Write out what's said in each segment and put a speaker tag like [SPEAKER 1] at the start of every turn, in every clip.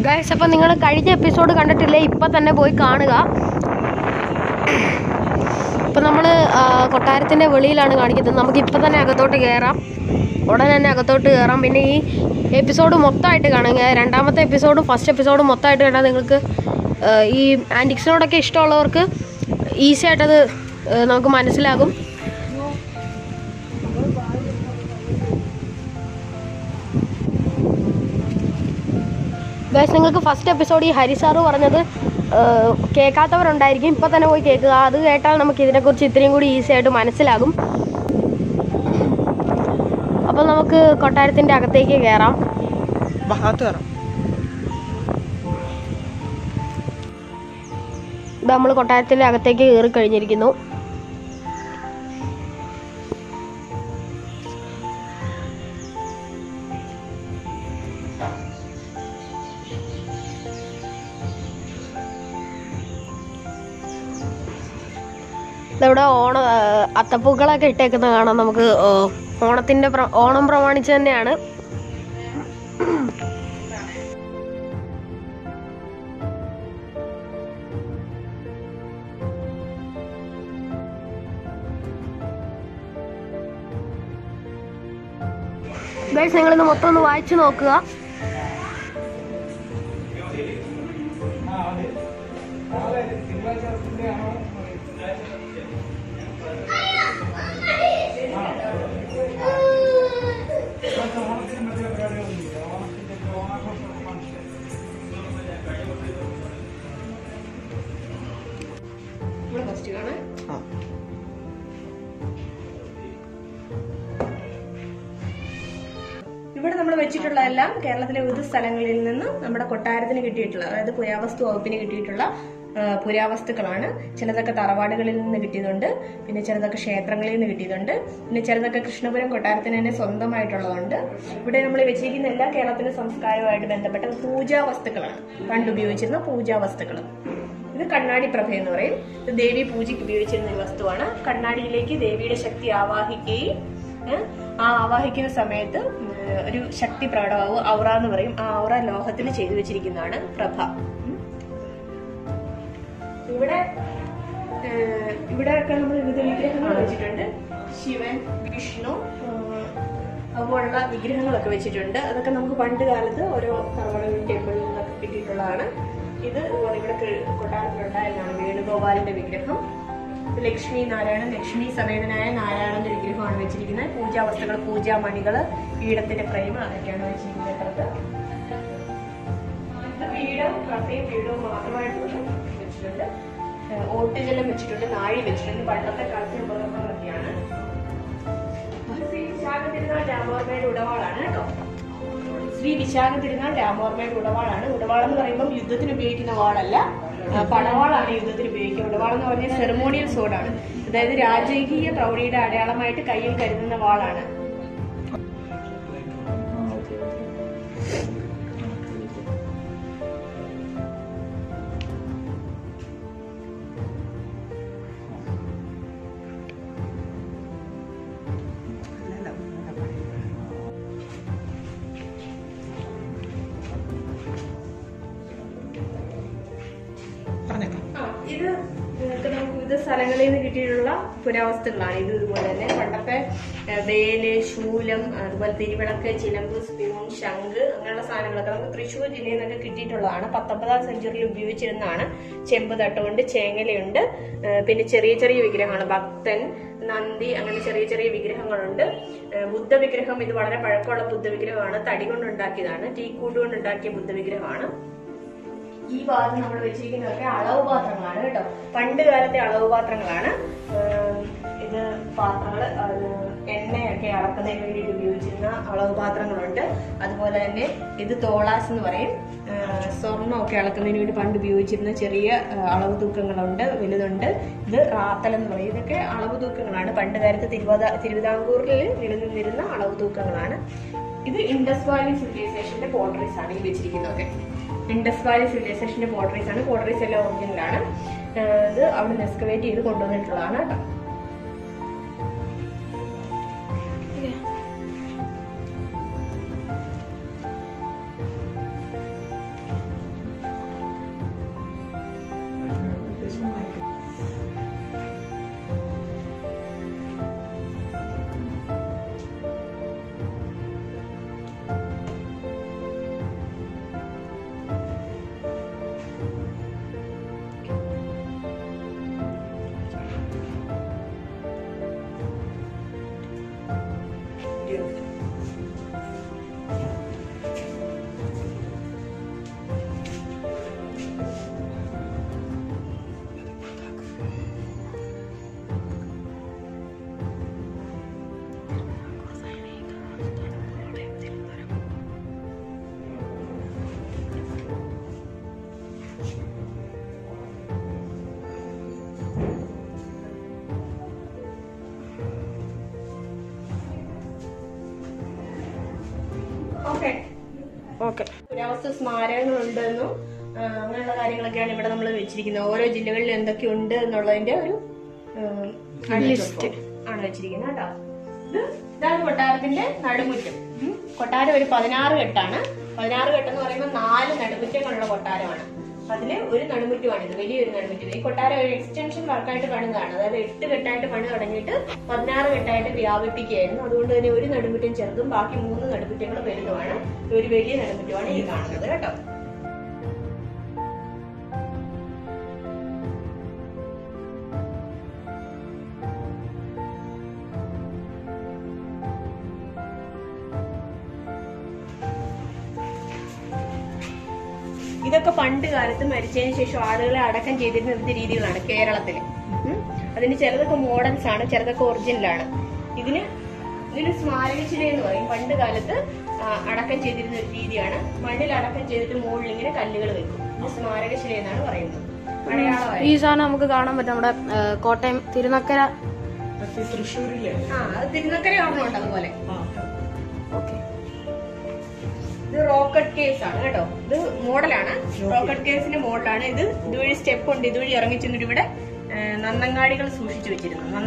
[SPEAKER 1] Guys അപ്പം നിങ്ങൾ കഴിഞ്ഞ എപ്പിസോഡ് കണ്ടിട്ടില്ലേ ഇപ്പം തന്നെ പോയി കാണുക ഇപ്പം നമ്മൾ കൊട്ടാരത്തിൻ്റെ വെളിയിലാണ് കാണിക്കുന്നത് നമുക്ക് ഇപ്പം തന്നെ അകത്തോട്ട് കയറാം ഉടനെ തന്നെ അകത്തോട്ട് കയറാം പിന്നെ ഈ എപ്പിസോഡ് മൊത്തമായിട്ട് കാണുക രണ്ടാമത്തെ എപ്പിസോഡും ഫസ്റ്റ് എപ്പിസോഡും മൊത്തമായിട്ട് കണ്ടാൽ നിങ്ങൾക്ക് ആ, ഈ ആൻറ്റിക്സിനോടൊക്കെ ഇഷ്ടമുള്ളവർക്ക് ഈസി ആയിട്ടത് ആ, നമുക്ക് മനസ്സിലാകും ഗൈസ് നിങ്ങൾക്ക് ഫസ്റ്റ് എപ്പിസോഡ് ഈ ഹരിസാറ് പറഞ്ഞത് ഏഹ്, കേൾക്കാത്തവരുണ്ടായിരിക്കും ഇപ്പം തന്നെ പോയി കേൾക്കുക അത് കേട്ടാൽ നമുക്ക് ഇതിനെക്കുറിച്ച് ഇത്രയും കൂടി ഈസി ആയിട്ട് മനസ്സിലാകും അപ്പം നമുക്ക് കൊട്ടാരത്തിൻ്റെ അകത്തേക്ക് കയറാം
[SPEAKER 2] ഭാഗത്ത് കയറാം
[SPEAKER 1] ഇത് നമ്മൾ കൊട്ടാരത്തിൻ്റെ അകത്തേക്ക് കയറി കഴിഞ്ഞിരിക്കുന്നു ഇതവിടെ ഓണ ആ, അത്തപ്പൂക്കളൊക്കെ ഇട്ടേക്കുന്ന കാണാം നമുക്ക് ഓ, ഓണത്തിൻ്റെ പ്ര- ഓണം പ്രമാണിച്ച് തന്നെയാണ് ഗൈസ് നിങ്ങളിത് മൊത്തം ഒന്ന് വായിച്ചു നോക്കുക
[SPEAKER 2] ആ
[SPEAKER 3] ഇവിടെ നമ്മൾ വെച്ചിട്ടുള്ളതെല്ലാം കേരളത്തിലെ വിവിധ സ്ഥലങ്ങളിൽ നിന്ന് നമ്മുടെ കൊട്ടാരത്തിന് കിട്ടിയിട്ടുള്ള അതായത് പുരാവസ്തു വകുപ്പിന് കിട്ടിയിട്ടുള്ള ആ, പുരാവസ്തുക്കളാണ് ചിലതൊക്കെ തറവാടുകളിൽ നിന്ന് കിട്ടിയതുണ്ട് പിന്നെ ചിലതൊക്കെ ക്ഷേത്രങ്ങളിൽ നിന്ന് കിട്ടിയതുണ്ട് പിന്നെ ചിലതൊക്കെ കൃഷ്ണപുരം കൊട്ടാരത്തിന് തന്നെ സ്വന്തമായിട്ടുള്ളതുണ്ട് ഇവിടെ നമ്മൾ വെച്ചിരിക്കുന്ന എല്ലാ കേരളത്തിന്റെ സംസ്കാരവുമായിട്ട് ബന്ധപ്പെട്ട പൂജാ വസ്തുക്കളാണ് പണ്ട് ഉപയോഗിച്ചിരുന്ന പൂജാ വസ്തുക്കൾ ഇത് കണ്ണാടി പ്രഭ എന്ന് പറയും ഇത് ദേവി പൂജയ്ക്ക് ഉപയോഗിച്ചിരുന്ന ഒരു വസ്തുവാണ് കണ്ണാടിയിലേക്ക് ദേവിയുടെ ശക്തി ആവാഹിക്കുകയും ഏ, ആ ആവാഹിക്കുന്ന സമയത്ത് ഉം, ഒരു ശക്തി പ്രകടമാവും ഔറ എന്ന് പറയും ആ ഔറ ലോഹത്തിൽ ചെയ്തു വെച്ചിരിക്കുന്നതാണ് പ്രഭ ഉം. ഇവിടെ ഏഹ്, ഇവിടെയൊക്കെ നമ്മൾ വിവിധ വിഗ്രഹങ്ങൾ വെച്ചിട്ടുണ്ട് ശിവൻ വിഷ്ണു ഏഹ്, അതുപോലുള്ള വിഗ്രഹങ്ങളൊക്കെ വെച്ചിട്ടുണ്ട് അതൊക്കെ നമുക്ക് പണ്ട് കാലത്ത് ഓരോ തറവാടുകളിൽ ടെമ്പിളിൽ നിന്നൊക്കെ കിട്ടിയിട്ടുള്ളതാണ് ഇത് ഇതുപോലെ ഇവിടെ കി- കൊട്ടാരത്തിലുണ്ടായിരുന്നതാണ് വേണുഗോപാലിന്റെ വിഗ്രഹം ഇത് ലക്ഷ്മി നാരായണൻ ലക്ഷ്മി സമേതനായ നാരായണന്റെ വിഗ്രഹമാണ് വെച്ചിരിക്കുന്നത് പൂജാ വസ്തുക്കൾ പൂജാ മണികള് പീഠത്തിന്റെ ഫ്രെയിം അതൊക്കെയാണ് വെച്ചിരിക്കുന്നത് ഇപ്പുറത്ത് ഇത് പീഠം കഥയും പീഠവും മാത്രമായിട്ടുള്ള വെച്ചിട്ടുണ്ട് ഏഹ് ഓട്ടുജലം വെച്ചിട്ടുണ്ട് നാഴി വെച്ചിട്ടുണ്ട് പണ്ടത്തെ കാലത്തെ ഉപകരണങ്ങളൊക്കെയാണ് ഇത് ശ്രീ വിശാഖ തിരുനാൾ രാമോർമ്മയുടെ ഉടവാളാണ് കേട്ടോ ശ്രീ വിശാഖ തിരുനാൾ രാമോർമ്മയുടെ ഉടവാളാണ് ഉടവാൾ എന്ന് പറയുമ്പോൾ യുദ്ധത്തിന് ഉപയോഗിക്കുന്ന വാളല്ല ആ, പടവാളാണ് യുദ്ധത്തിന് ഉപയോഗിക്കുക ഉടവാൾ എന്ന് പറഞ്ഞാൽ സെറമോണിയൽ സോഡാണ് അതായത് രാജകീയ പ്രൗഢിയുടെ അടയാളമായിട്ട് കയ്യിൽ കരുതുന്ന വാളാണ്
[SPEAKER 2] പറഞ്ഞേക്കാം
[SPEAKER 3] ആ, ഇത് നിങ്ങൾക്ക് നമുക്ക് വിവിധ സ്ഥലങ്ങളിൽ നിന്ന് കിട്ടിയിട്ടുള്ള പുരാവസ്തുക്കളാണ് ഇത് ഇതുപോലെ തന്നെ പണ്ടത്തെ ഏ, വേല് ശൂലം അതുപോലെ തിരുവിളക്ക് ചിലമ്പ് സ്പൂൺ ശംഖ് അങ്ങനെയുള്ള സാധനങ്ങളൊക്കെ നമുക്ക് തൃശ്ശൂർ ജില്ലയിൽ നിന്നൊക്കെ കിട്ടിയിട്ടുള്ളതാണ് പത്തൊമ്പതാം സെഞ്ചുറിയിൽ ഉപയോഗിച്ചിരുന്നതാണ് ചെമ്പ് തട്ടുകൊണ്ട് ചേങ്ങലയുണ്ട് ഏ, പിന്നെ ചെറിയ ചെറിയ വിഗ്രഹങ്ങൾ ഭക്തൻ നന്ദി അങ്ങനെ ചെറിയ ചെറിയ വിഗ്രഹങ്ങളുണ്ട് ഏ, ബുദ്ധ വിഗ്രഹം ഇത് വളരെ പഴക്കമുള്ള ബുദ്ധ വിഗ്രഹമാണ് തടി കൊണ്ടുണ്ടാക്കിയതാണ് ടീക്കൂട്ട് കൊണ്ടുണ്ടാക്കിയ ബുദ്ധ വിഗ്രഹമാണ് ഈ ഭാഗത്ത് നമ്മൾ വെച്ചിരിക്കുന്നതൊക്കെ അളവ് പാത്രങ്ങളാണ് കേട്ടോ പണ്ട് കാലത്തെ അളവ് പാത്രങ്ങളാണ് ഏം, ഇത് പാത്രങ്ങൾ എണ്ണയൊക്കെ അളക്കുന്നതിന് വേണ്ടിയിട്ട് ഉപയോഗിച്ചിരുന്ന അളവ് പാത്രങ്ങളുണ്ട് അതുപോലെ തന്നെ ഇത് തോളാസ് എന്ന് പറയും ഏഹ്, സ്വർണ്ണമൊക്കെ അളക്കുന്നതിന് വേണ്ടി പണ്ട് ഉപയോഗിച്ചിരുന്ന ചെറിയ ഏഹ്, അളവ് തൂക്കങ്ങളുണ്ട് വലുതുണ്ട് ഇത് റാത്തൽ എന്ന് പറയും ഇതൊക്കെ അളവ് തൂക്കങ്ങളാണ് പണ്ട് കാലത്ത് തിരുവിതാ തിരുവിതാംകൂറിൽ നിലനിന്നിരുന്ന അളവ് തൂക്കങ്ങളാണ് ഇത് ഇൻഡസ് വാലി സിവിലൈസേഷന്റെ പോർട്രേറ്റ്സ് ആണ് ഈ വെച്ചിരിക്കുന്നതൊക്കെ ഇൻഡസ് വാലി സിവിലൈസേഷന്റെ പോർട്രേറ്റ്സ് ആണ് പോർട്രേറ്റ്സ് എല്ലാം ഒറിജിനലാണ് ഇത് അവിടെ എക്സ്കവേറ്റ് ചെയ്ത് കൊണ്ടുവന്നിട്ടുള്ളതാണ് കേട്ടോ ഓക്കെ
[SPEAKER 2] ഓക്കെ
[SPEAKER 3] പുരാവസ്തു സ്മാരകങ്ങളുണ്ടെന്നും ആ, അങ്ങനെയുള്ള കാര്യങ്ങളൊക്കെയാണ് ഇവിടെ നമ്മൾ വെച്ചിരിക്കുന്നത് ഓരോ ജില്ലകളിൽ എന്തൊക്കെ ഉണ്ട് എന്നുള്ളതിന്റെ ഒരു ലിസ്റ്റ് ആണ് വെച്ചിരിക്കുന്നത് കേട്ടോ ഇത് ഇതാണ് കൊട്ടാരത്തിന്റെ നടുമുറ്റം ഉം. കൊട്ടാരം ഒരു പതിനാറ് കെട്ടാണ് പതിനാറ് കെട്ട് എന്ന് പറയുമ്പോൾ നാല് നടുമുറ്റങ്ങളുള്ള കൊട്ടാരമാണ് അതില് ഒരു നടുമുറ്റമാണ് ഇത് വലിയൊരു നടുമുറ്റം ഈ കൊട്ടാരം ഒരു എക്സ്റ്റൻഷൻ വർക്കായിട്ട് പണിതാണ് അതായത് എട്ട് കെട്ടായിട്ട് പണി തുടങ്ങിയിട്ട് പതിനാറ് കെട്ടായിട്ട് വ്യാപിപ്പിക്കുകയായിരുന്നു അതുകൊണ്ട് തന്നെ ഒരു നടുമുറ്റം ചെറുതും ബാക്കി മൂന്ന് നടുമുറ്റങ്ങൾ വലുതുമാണ് ഒരു വലിയ നടുമുറ്റമാണ് ഈ കാണുന്നത് കേട്ടോ ഇതൊക്കെ പണ്ട് കാലത്ത് മരിച്ചതിന് ശേഷം ആളുകളെ അടക്കം ചെയ്തിരുന്ന വിവിധ രീതികളാണ് കേരളത്തിൽ അതിന് ചിലതൊക്കെ മോഡൽസ് ആണ് ചിലതൊക്കെ ഒറിജിനലാണ് ഇതിന് ഇതിന് സ്മാരകശില എന്ന് പറയും പണ്ട് കാലത്ത് ആ, അടക്കം ചെയ്തിരുന്ന ഒരു രീതിയാണ് മണ്ണിൽ അടക്കം ചെയ്തിട്ട് മുകളിൽ ഇങ്ങനെ കല്ലുകൾ വെക്കും ഇത് സ്മാരകശില എന്നാണ് പറയുന്നത് അടയാളമായി
[SPEAKER 1] ഈ സാധനം നമുക്ക് കാണാൻ പറ്റും നമ്മുടെ ആ, കോട്ടയം തിരുനക്കര
[SPEAKER 2] തൃശ്ശൂരിലെ
[SPEAKER 3] ആ അത് തിരുനക്കര ഓർമ്മയുണ്ട് അതുപോലെ
[SPEAKER 2] ആ
[SPEAKER 1] ഓക്കെ
[SPEAKER 3] ഇത് റോക്കറ്റ് കേസ് ആണ് കേട്ടോ ഇത് മോഡലാണ് റോക്കറ്റ് കേസിന്റെ മോഡലാണ് ഇത് ഇതുവഴി സ്റ്റെപ്പ് ഉണ്ട് ഇതുവഴി ഇറങ്ങി ചെന്നിട്ട് ഇവിടെ ആ, നന്നങ്ങാടികൾ സൂക്ഷിച്ചു വെച്ചിരുന്നു നന്ന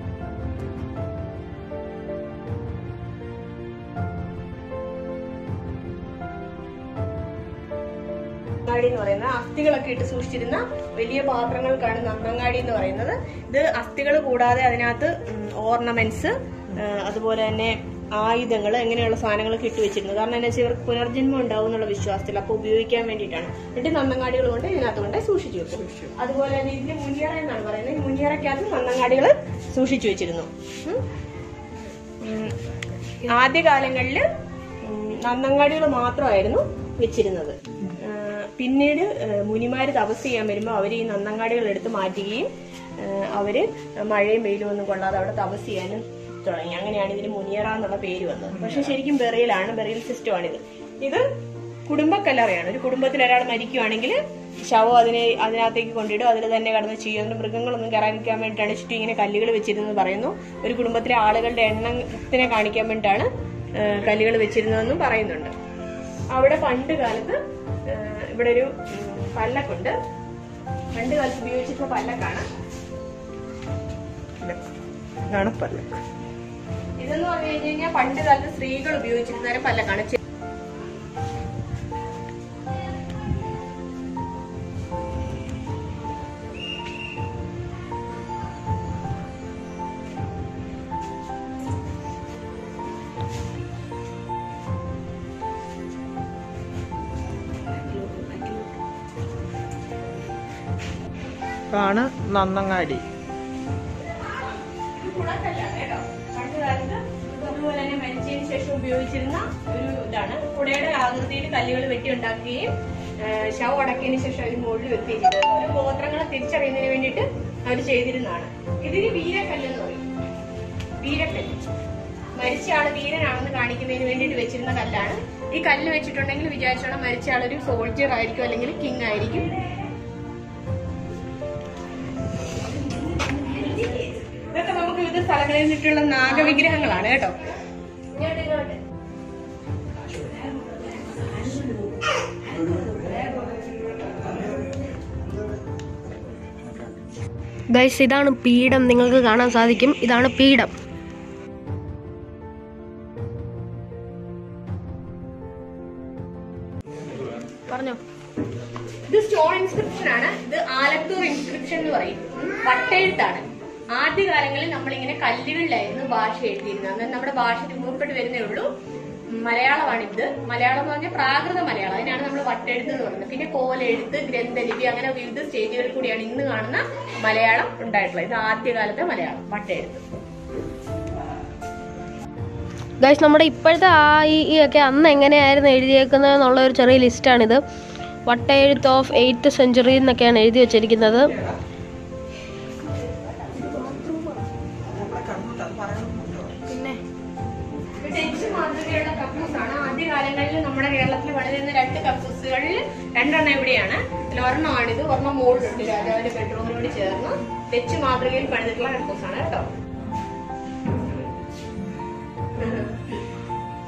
[SPEAKER 3] നന്നങ്ങാടി എന്ന് പറയുന്നത് അസ്ഥികളൊക്കെ ഇട്ട് സൂക്ഷിച്ചിരുന്ന വലിയ പാത്രങ്ങൾക്കാണ് നന്നങ്ങാടി എന്ന് പറയുന്നത് ഇത് അസ്ഥികൾ കൂടാതെ അതിനകത്ത് ഓർണമെന്റ്സ് അതുപോലെ തന്നെ ആയുധങ്ങൾ അങ്ങനെയുള്ള സാധനങ്ങളൊക്കെ ഇട്ട് വെച്ചിരുന്നു കാരണം എന്താ വെച്ചാൽ ഇവർക്ക് പുനർജന്മം ഉണ്ടാവും എന്നുള്ള വിശ്വാസത്തിൽ അപ്പൊ ഉപയോഗിക്കാൻ വേണ്ടിയിട്ടാണ് എന്നിട്ട് നന്നങ്ങാടികൾ കൊണ്ട് ഇതിനകത്ത് കൊണ്ട് സൂക്ഷിച്ചു വെക്കും അതുപോലെ തന്നെ ഇതിന് മുനിയറ എന്നാണ് പറയുന്നത് ഈ മുനിയറയ്ക്കകത്ത് നന്നങ്ങാടികൾ സൂക്ഷിച്ചു വെച്ചിരുന്നു ഉം. ഉം. ആദ്യകാലങ്ങളിൽ നന്നങ്ങാടികൾ മാത്രമായിരുന്നു വെച്ചിരുന്നത് ആ, പിന്നീട് ആ, മുനിമാര് തപസ് ചെയ്യാൻ വരുമ്പോൾ അവർ ഈ നന്നങ്ങാടികൾ എടുത്ത് മാറ്റുകയും ആ, അവര് മഴയും വെയിലും ഒന്നും കൊള്ളാതെ അവിടെ തപസ് ചെയ്യാനും തുടങ്ങി അങ്ങനെയാണ് ഇതിന് മുനിയറ എന്നുള്ള പേര് വന്നത് പക്ഷെ ശരിക്കും ബെറിയലാണ് ബെറിയൽ സിസ്റ്റമാണിത് ഇത് കുടുംബക്കല്ലറയാണ് ഒരു കുടുംബത്തിൽ ഒരാൾ മരിക്കുവാണെങ്കിൽ ശവം അതിനെ അതിനകത്തേക്ക് കൊണ്ടിടും അതിൽ തന്നെ കടന്ന് ചെയ്യുന്ന മൃഗങ്ങളൊന്നും കയറാതിരിക്കാൻ വേണ്ടിയിട്ടാണ് ചുറ്റും ഇങ്ങനെ കല്ലുകൾ വെച്ചിരുന്നത് പറയുന്നു ഒരു കുടുംബത്തിലെ ആളുകളുടെ എണ്ണത്തിനെ കാണിക്കാൻ വേണ്ടിയിട്ടാണ് കല്ലുകൾ വെച്ചിരുന്നതെന്നും പറയുന്നുണ്ട് അവിടെ പണ്ട് കാലത്ത് ആ, ഇവിടെ ഒരു ഉം, പല്ലക്കുണ്ട് പണ്ട് കാലത്ത് ഉപയോഗിച്ചിരുന്ന പല്ലക്കാണ്
[SPEAKER 2] ഇതാണ് പല്ലക്ക്
[SPEAKER 3] ഇതെന്ന് പറഞ്ഞു കഴിഞ്ഞ് കഴിഞ്ഞാൽ പണ്ട് കാലത്ത് സ്ത്രീകൾ ഉപയോഗിച്ചിരുന്ന ഒരു പല്ലക്കാണ് ചെ-
[SPEAKER 2] ഇതാണ് നന്നങ്ങാടി
[SPEAKER 3] ഇത് കുളക്കല്ലാണ് കേട്ടോ പണ്ട് കാലത്ത് ഇത് അതുപോലെ തന്നെ മരിച്ചതിന് ശേഷം ഉപയോഗിച്ചിരുന്ന ഒരു ഇതാണ് കുടയുടെ ആകൃതിയിൽ കല്ലുകൾ വെട്ടി ഉണ്ടാക്കുകയും ആ, ശവം അടക്കിയതിന് ശേഷം അവർ മുകളിൽ വെക്കുകയും ചെയ്തത് ഒരു ഗോത്രങ്ങളെ തിരിച്ചറിയുന്നതിന് വേണ്ടിയിട്ട് അവർ ചെയ്തിരുന്നതാണ് ഇതിന് വീരക്കല്ല് എന്ന് പറയും വീരക്കല്ല് മരിച്ച ആള് വീരനാണെന്ന് കാണിക്കുന്നതിന് വേണ്ടിയിട്ട് വെച്ചിരുന്ന കല്ലാണ് ഈ കല്ല് വെച്ചിട്ടുണ്ടെങ്കിൽ വിചാരിച്ചോണം മരിച്ച ആളൊരു സോൾജിയർ ആയിരിക്കും അല്ലെങ്കിൽ കിങ് ആയിരിക്കും ഇതൊക്കെ നമുക്ക് വിവിധ സ്ഥലങ്ങളിൽ നിന്നിട്ടുള്ള നാഗവിഗ്രഹങ്ങളാണ് കേട്ടോ ഇങ്ങോട്ട് ഇങ്ങോട്ട്
[SPEAKER 1] ഗൈസ് ഇതാണ് പീഠം നിങ്ങൾക്ക് കാണാൻ സാധിക്കും ഇതാണ് പീഠം പറഞ്ഞോ
[SPEAKER 3] ഇത് സ്റ്റോൺ ഇൻസ്ക്രിപ്ഷൻ ആണ് ഇത് ആലത്തൂർ ഇൻസ്ക്രിപ്ഷൻ എന്ന് പറയും ഉം, വട്ടെഴുത്താണ് ആദ്യകാലങ്ങളിൽ നമ്മളിങ്ങനെ കല്ലുകളിലായിരുന്നു ഭാഷ എഴുതിയിരുന്നത് അന്നേരം നമ്മുടെ ഭാഷ രൂപപ്പെട്ട് വരുന്നേ ഉള്ളൂ ഉം, മലയാളമാണിത് മലയാളം എന്ന് പറഞ്ഞാൽ പ്രാകൃത മലയാളം അതിനാണ് നമ്മൾ വട്ടെഴുത്ത് എന്ന് പറയുന്നത് പിന്നെ കോലെഴുത്ത് ഗ്രന്ഥലിപി അങ്ങനെ വിവിധ സ്റ്റേജുകളിൽ കൂടിയാണ് ഇന്ന് കാണുന്ന മലയാളം ഉണ്ടായിട്ടുള്ളത് ഇത് ആദ്യകാലത്തെ മലയാളം വട്ടെഴുത്ത്
[SPEAKER 1] ഗൈസ് നമ്മുടെ ഇപ്പോഴത്തെ ആ ഈ ഈ ഒക്കെ അന്ന് എങ്ങനെയായിരുന്നു എഴുതിയേക്കുന്നത് എന്നുള്ള ഒരു ചെറിയ ലിസ്റ്റാണിത് വട്ടെഴുത്ത് ഓഫ് എയ്ത്ത് സെഞ്ചുറി എന്നൊക്കെയാണ് എഴുതി വെച്ചിരിക്കുന്നത് പിന്നെ
[SPEAKER 3] ഇത് ഡച്ച് മാതൃകയുള്ള കക്കൂസാണ് ആദ്യകാലങ്ങളിൽ നമ്മുടെ കേരളത്തിൽ പണിതിരുന്ന രണ്ട് കക്കൂസുകളിൽ രണ്ടെണ്ണം എവിടെയാണ് ഇതിൽ ഒരെണ്ണമാണിത് ഒരെണ്ണം മുകളിലുണ്ട് രാജാവിന്റെ ബെഡ്റൂമിനോട് ചേർന്ന് ഡച്ച് മാതൃകയിൽ പണിതിട്ടുള്ള കക്കൂസാണ് കേട്ടോ ഇത്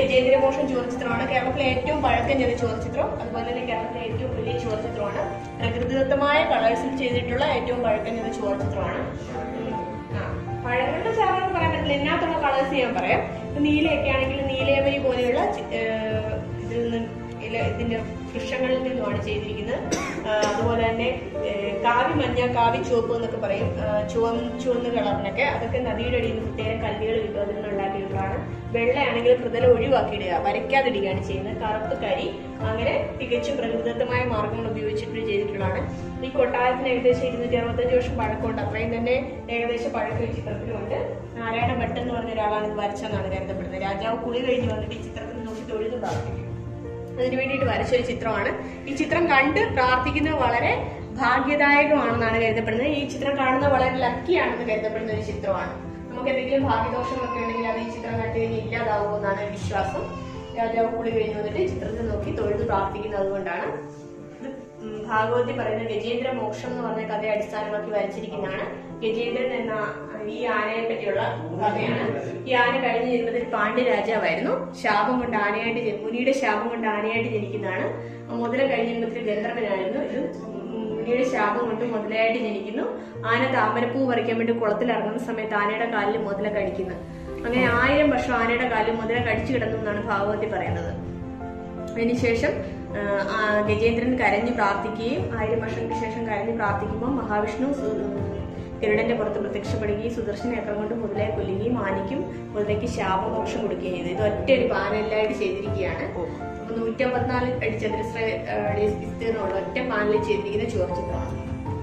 [SPEAKER 3] ഗജേന്ദ്രമോഷൻ ചുവർച്ചിത്രമാണ് കേരളത്തിലെ ഏറ്റവും പഴക്കം ചെന്ന ചുവർച്ചിത്രം അതുപോലെ തന്നെ കേരളത്തിലെ ഏറ്റവും വലിയ ചുവർച്ചിത്രമാണ് പ്രകൃതിദത്തമായ കളേഴ്സിൽ ചെയ്തിട്ടുള്ള ഏറ്റവും പഴക്കം ചെന്ന ചുവർച്ചിത്രമാണ് ഉം. ആ, പഴങ്ങളുടെ ചാറെന്ന് പറയാൻ പറ്റില്ല ഇതിനകത്തുള്ള കളേഴ്സ് ഞാൻ പറയാം ഇപ്പൊ നീലയൊക്കെ ആണെങ്കിൽ നീലയമരി പോലെയുള്ള ചി- ഏഹ് ഇതിൽ നിന്ന് ഇല- ഇതിന്റെ വൃക്ഷങ്ങളിൽ നിന്നുമാണ് ചെയ്തിരിക്കുന്നത് ആ, അതുപോലെ തന്നെ ഏഹ് കാവി മഞ്ഞ കാവി ചുവപ്പ് എന്നൊക്കെ പറയും ആ, ചുവന്ന് ചുവന്ന കളറിനൊക്കെ അതൊക്കെ നദിയുടെ അടിയിൽ നിന്ന് പ്രത്യേകം കല്ലുകൾ കിട്ടും അതിൽ നിന്ന് ഉണ്ടാക്കിയിട്ടുള്ളതാണ് വെള്ളയാണെങ്കിൽ പ്രതലം ഒഴിവാക്കിയിടുക വരയ്ക്കാതിടുകയാണ് ചെയ്യുന്നത് കറുപ്പ് കരി അങ്ങനെ തികച്ചും പ്രകൃതിദത്തമായ മാർഗങ്ങൾ ഉപയോഗിച്ചിട്ട് ചെയ്തിട്ടുള്ളതാണ് ഈ കൊട്ടാരത്തിന് ഏകദേശം ഇരുന്നൂറ്റി അറുപത്തഞ്ച് വർഷം പഴക്കമുണ്ട് അത്രയും തന്നെ ഏകദേശം പഴക്കം ഈ ചിത്രത്തിലുണ്ട് നാരായണ ഭട്ട് എന്ന് പറഞ്ഞ ഒരാളാണ് ഇത് വരച്ചെന്നാണ് കരുതപ്പെടുന്നത് രാജാവ് കുളി കഴിഞ്ഞ് വന്നിട്ട് ഈ ചിത്രത്തിൽ നോക്കി തൊഴുതു പ്രാർത്ഥിക്കും അതിനു വേണ്ടിയിട്ട് വരച്ചൊരു ചിത്രമാണ് ഈ ചിത്രം കണ്ട് പ്രാർത്ഥിക്കുന്നത് വളരെ ഭാഗ്യദായകമാണെന്നാണ് കരുതപ്പെടുന്നത് ഈ ചിത്രം കാണുന്നത് വളരെ ലക്കിയാണെന്ന് കരുതപ്പെടുന്ന ഒരു ചിത്രമാണ് നമുക്ക് എന്തെങ്കിലും ഭാഗ്യദോഷങ്ങളൊക്കെ ഉണ്ടെങ്കിൽ അത് ഈ ചിത്രം കണ്ടു കഴിഞ്ഞാൽ ഇല്ലാതാവുമെന്നാണ് വിശ്വാസം രാജാവ് കുളി കഴിഞ്ഞ് വന്നിട്ട് ഈ ചിത്രത്തിൽ നോക്കി തൊഴുത് പ്രാർത്ഥിക്കുന്നത് അതുകൊണ്ടാണ് ഇത് ഉം ഭാഗവതി പറയുന്ന ഗജേന്ദ്ര മോക്ഷം എന്ന് പറഞ്ഞ കഥയെ അടിസ്ഥാനമാക്കി വരച്ചിരിക്കുന്നതാണ് ഗജേന്ദ്രൻ എന്ന ഈ ആനയെ പറ്റിയുള്ള കഥയാണ് ഈ ആന കഴിഞ്ഞ ജന്മത്തിൽ പാണ്ഡ്യ രാജാവായിരുന്നു ശാപം കൊണ്ട് ആനയായിട്ട് ജനി- മുനിയുടെ ശാപം കൊണ്ട് ആനയായിട്ട് ജനിക്കുന്നതാണ് മുതല കഴിഞ്ഞ ജന്മത്തിൽ ഗന്ധർവനായിരുന്നു ഇത് ഉം മുനിയുടെ ശാപം കൊണ്ട് മുതലയായിട്ട് ജനിക്കുന്നു ആന താമരപ്പൂ പറിക്കാൻ വേണ്ടി കുളത്തിൽ ഇറങ്ങുന്ന സമയത്ത് ആനയുടെ കാലിൽ മുതല കടിക്കുന്നു അങ്ങനെ ആയിരം വർഷം ആനയുടെ കാലിൽ മുതല കടിച്ചു കിടന്നു എന്നാണ് ഭാഗവതി പറയുന്നത് അതിനുശേഷം ആ, ആ, ഗജേന്ദ്രൻ കരഞ്ഞു പ്രാർത്ഥിക്കുകയും ആയിരം വർഷങ്ങൾക്ക് ശേഷം കരഞ്ഞു പ്രാർത്ഥിക്കുമ്പോൾ മഹാവിഷ്ണു സു- ഗരുഡന്റെ പുറത്ത് പ്രത്യക്ഷപ്പെടുകയും സുദർശന ചക്രം കൊണ്ട് മുതലയെ കൊല്ലുകയും ആനയ്ക്കും മുതലയ്ക്ക് ശാപമോക്ഷം കൊടുക്കുകയും ചെയ്തു ഇത് ഒറ്റ ഒരു പാനലിലായിട്ട് ചെയ്തിരിക്കുകയാണ് അപ്പൊ നൂറ്റമ്പത്തിനാല് അടി ചതുരശ്ര ആ, അടി വിസ്തീർണ്ണമുള്ള ഒറ്റ പാനലിൽ ചെയ്തിരിക്കുന്ന ചുവർ ചിത്രമാണ്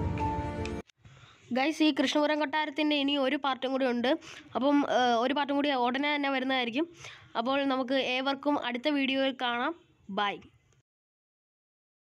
[SPEAKER 1] ഗൈസ് ഈ കൃഷ്ണപുരം കൊട്ടാരത്തിൻ്റെ ഇനി ഒരു പാർട്ടും കൂടി ഉണ്ട് അപ്പം ഏഹ്, ഒരു പാർട്ടും കൂടി ഉടനെ തന്നെ വരുന്നതായിരിക്കും അപ്പോൾ നമുക്ക് ഏവർക്കും അടുത്ത വീഡിയോയിൽ കാണാം ബൈ